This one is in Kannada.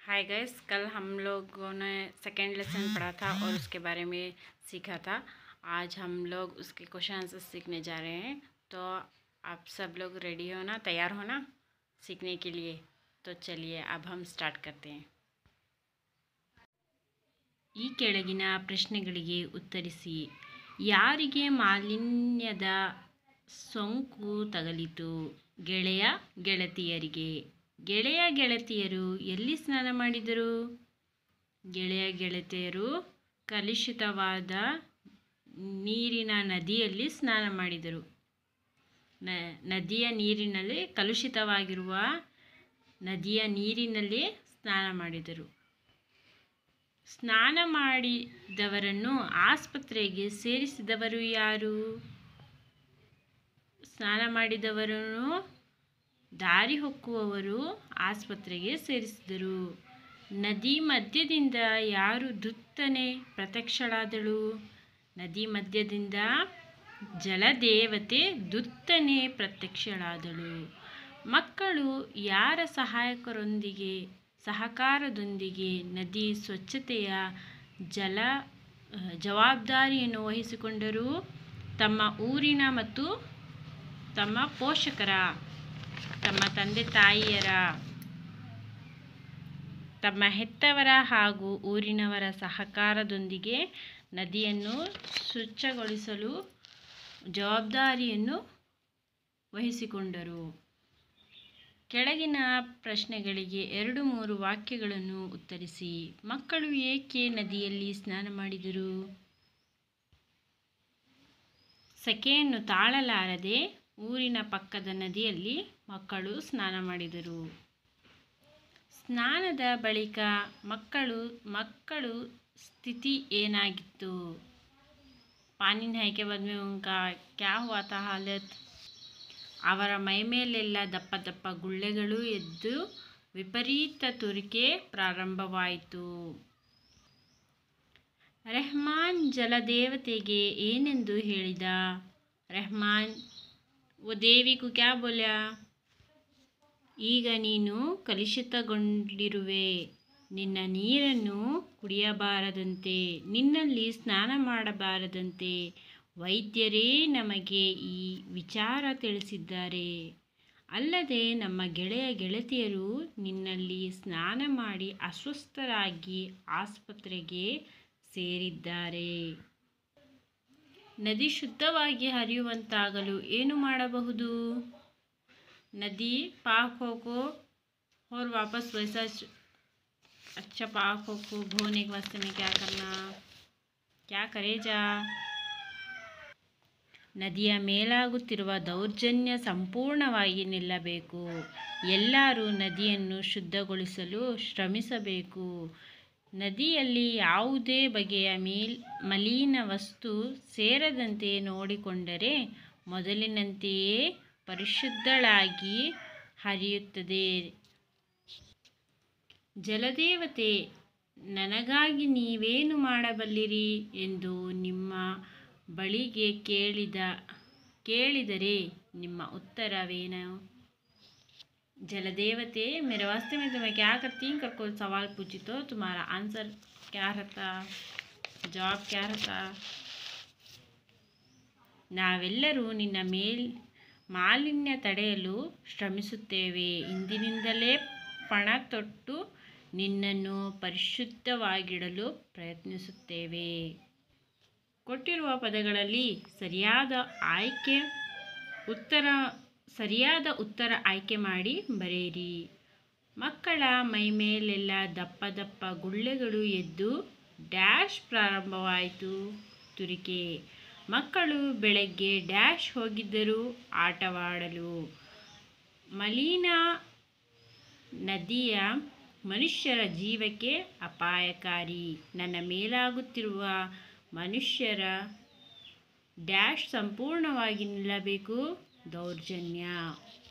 हाय गैस कल हम लोगों ने सेकेंड लेसन पढ़ा था और उसके बारे में सीखा था आज हम लोग उसके क्वेश्चन आंसर सीखने जा रहे हैं तो आप सब लोग रेडी हो ना तैयार हो ना सीखने के लिए तो चलिए अब हम स्टार्ट करते हैं ಈ ಕೆಳಗಿನ ಪ್ರಶ್ನೆಗಳಿಗೆ ಉತ್ತರಿಸಿ ಯಾರಿಗೆ ಮಾಲಿನ್ಯದ ಸೋಂಕು ತಗಲಿತು ಗೆಳೆಯ ಗೆಳತಿಯರಿಗೆ ಗೆಳೆಯ ಗೆಳತಿಯರು ಎಲ್ಲಿ ಸ್ನಾನ ಮಾಡಿದರು ಗೆಳೆಯ ಗೆಳತಿಯರು ಕಲುಷಿತವಾದ ನೀರಿನ ನದಿಯಲ್ಲಿ ಸ್ನಾನ ಮಾಡಿದರು ನ ನದಿಯ ನೀರಿನಲ್ಲಿ ಕಲುಷಿತವಾಗಿರುವ ನದಿಯ ನೀರಿನಲ್ಲಿ ಸ್ನಾನ ಮಾಡಿದರು ಸ್ನಾನ ಮಾಡಿದವರನ್ನು ಆಸ್ಪತ್ರೆಗೆ ಸೇರಿಸಿದವರು ಯಾರು ಸ್ನಾನ ಮಾಡಿದವರನ್ನು ದಾರಿ ಹೊಕ್ಕುವವರು ಆಸ್ಪತ್ರೆಗೆ ಸೇರಿಸಿದರು ನದಿ ಮಧ್ಯದಿಂದ ಯಾರು ದುತ್ತನೆ ಪ್ರತ್ಯಕ್ಷಳಾದಳು ನದಿ ಮಧ್ಯದಿಂದ ಜಲದೇವತೆ ದುತ್ತನೆ ಪ್ರತ್ಯಕ್ಷಳಾದಳು ಮಕ್ಕಳು ಯಾರ ಸಹಾಯಕರೊಂದಿಗೆ ಸಹಕಾರದೊಂದಿಗೆ ನದಿ ಸ್ವಚ್ಛತೆಯ ಜಲ ಜವಾಬ್ದಾರಿಯನ್ನು ವಹಿಸಿಕೊಂಡರು ತಮ್ಮ ಊರಿನ ಮತ್ತು ತಮ್ಮ ಪೋಷಕರ ತಮ್ಮ ತಂದೆ ತಾಯಿಯರ ತಮ್ಮ ಹೆತ್ತವರ ಹಾಗೂ ಊರಿನವರ ಸಹಕಾರದೊಂದಿಗೆ ನದಿಯನ್ನು ಸ್ವಚ್ಛಗೊಳಿಸಲು ಜವಾಬ್ದಾರಿಯನ್ನು ವಹಿಸಿಕೊಂಡರು ಕೆಳಗಿನ ಪ್ರಶ್ನೆಗಳಿಗೆ ಎರಡು ಮೂರು ವಾಕ್ಯಗಳನ್ನು ಉತ್ತರಿಸಿ ಮಕ್ಕಳು ಏಕೆ ನದಿಯಲ್ಲಿ ಸ್ನಾನ ಮಾಡಿದರು ಸೆಕೆಯನ್ನು ತಾಳಲಾರದೆ ಊರಿನ ಪಕ್ಕದ ನದಿಯಲ್ಲಿ ಮಕ್ಕಳು ಸ್ನಾನ ಮಾಡಿದರು ಸ್ನಾನದ ಬಳಿಕ ಮಕ್ಕಳು ಮಕ್ಕಳು ಸ್ಥಿತಿ ಏನಾಗಿತ್ತು ಪಾನಿ ನಹಾಯ್ಕೆ ಬಂದ್ಮೆ ಉನ್ಕಾ ಕ್ಯಾ ಹುವಾ ತಾ ಹಾಲತ್ ಅವರ ಮೈಮೇಲೆಲ್ಲ ದಪ್ಪ ದಪ್ಪ ಗುಳ್ಳೆಗಳು ಎದ್ದು ವಿಪರೀತ ತುರಿಕೆ ಪ್ರಾರಂಭವಾಯಿತು ರೆಹಮಾನ್ ಜಲದೇವತೆಗೆ ಏನೆಂದು ಹೇಳಿದ ರೆಹಮಾನ್ ಓ ದೇವಿಗೂ ಕ್ಯಾ ಬೋಲ್ಯ ಈಗ ನೀನು ಕಲುಷಿತಗೊಂಡಿರುವೆ ನಿನ್ನ ನೀರನ್ನು ಕುಡಿಯಬಾರದಂತೆ ನಿನ್ನಲ್ಲಿ ಸ್ನಾನ ಮಾಡಬಾರದಂತೆ ವೈದ್ಯರೇ ನಮಗೆ ಈ ವಿಚಾರ ತಿಳಿಸಿದ್ದಾರೆ ಅಲ್ಲದೆ ನಮ್ಮ ಗೆಳೆಯ ಗೆಳತಿಯರು ನಿನ್ನಲ್ಲಿ ಸ್ನಾನ ಮಾಡಿ ಅಸ್ವಸ್ಥರಾಗಿ ಆಸ್ಪತ್ರೆಗೆ ಸೇರಿದ್ದಾರೆ ನದಿ ಶುದ್ಧವಾಗಿ ಹರಿಯುವಂತಾಗಲು ಏನು ಮಾಡಬಹುದು ನದಿ ಪಾಕ್ ಹೋಗೋ और वापस वैसा अच्छा पाक होको धोने के वास्ते में क्या करना क्या करे जा ನದಿಯ ಮೇಲಾಗುತ್ತಿರುವ ದೌರ್ಜನ್ಯ ಸಂಪೂರ್ಣವಾಗಿ ನಿಲ್ಲಬೇಕು ಎಲ್ಲರೂ ನದಿಯನ್ನು ಶುದ್ಧಗೊಳಿಸಲು ಶ್ರಮಿಸಬೇಕು ನದಿಯಲ್ಲಿ ಯಾವುದೇ ಬಗೆಯ ಮೇಲ್ ಮಲಿನ ವಸ್ತು ಸೇರದಂತೆ ನೋಡಿಕೊಂಡರೆ ಮೊದಲಿನಂತೆಯೇ ಪರಿಶುದ್ಧಳಾಗಿ ಹರಿಯುತ್ತದೆ ಜಲದೇವತೆ ನನಗಾಗಿ ನೀವೇನು ಮಾಡಬಲ್ಲಿರಿ ಎಂದು ನಿಮ್ಮ ಬಳಿಗೆ ಕೇಳಿದ ಕೇಳಿದರೆ ನಿಮ್ಮ ಉತ್ತರವೇನು जलदेवते मेरे वास्ते में तुम्हें क्या करती कर कोई सवाल पूछी तो तुम्हारा आंसर क्या रहता जवाब क्या रहता ನಾವೆಲ್ಲರೂ ನಿನ್ನ ಮೇಲ್ ಮಾಲಿನ್ಯ ತಡೆಯಲು ಶ್ರಮಿಸುತ್ತೇವೆ ಇಂದಿನಿಂದಲೇ ಪಣ ತೊಟ್ಟು ನಿನ್ನನ್ನು ಪರಿಶುದ್ಧವಾಗಿಡಲು ಪ್ರಯತ್ನಿಸುತ್ತೇವೆ ಕೊಟ್ಟಿರುವ ಪದಗಳಲ್ಲಿ ಸರಿಯಾದ ಆಯ್ಕೆ ಉತ್ತರ ಸರಿಯಾದ ಉತ್ತರ ಆಯ್ಕೆ ಮಾಡಿ ಬರೆಯಿರಿ ಮಕ್ಕಳ ಮೈಮೇಲೆಲ್ಲ ದಪ್ಪ ದಪ್ಪ ಗುಳ್ಳೆಗಳು ಎದ್ದು ಡ್ಯಾಶ್ ಪ್ರಾರಂಭವಾಯಿತು ತುರಿಕೆ ಮಕ್ಕಳು ಬೆಳಗ್ಗೆ ಡ್ಯಾಶ್ ಹೋಗಿದ್ದರು ಆಟವಾಡಲು ಮಲಿನ ನದಿಯ ಮನುಷ್ಯರ ಜೀವಕ್ಕೆ ಅಪಾಯಕಾರಿ ನನ್ನ ಮೇಲಾಗುತ್ತಿರುವ ಮನುಷ್ಯರ ಡ್ಯಾಶ್ ಸಂಪೂರ್ಣವಾಗಿ ನಿಲ್ಲಬೇಕು ದೌರ್ಜನ್ಯ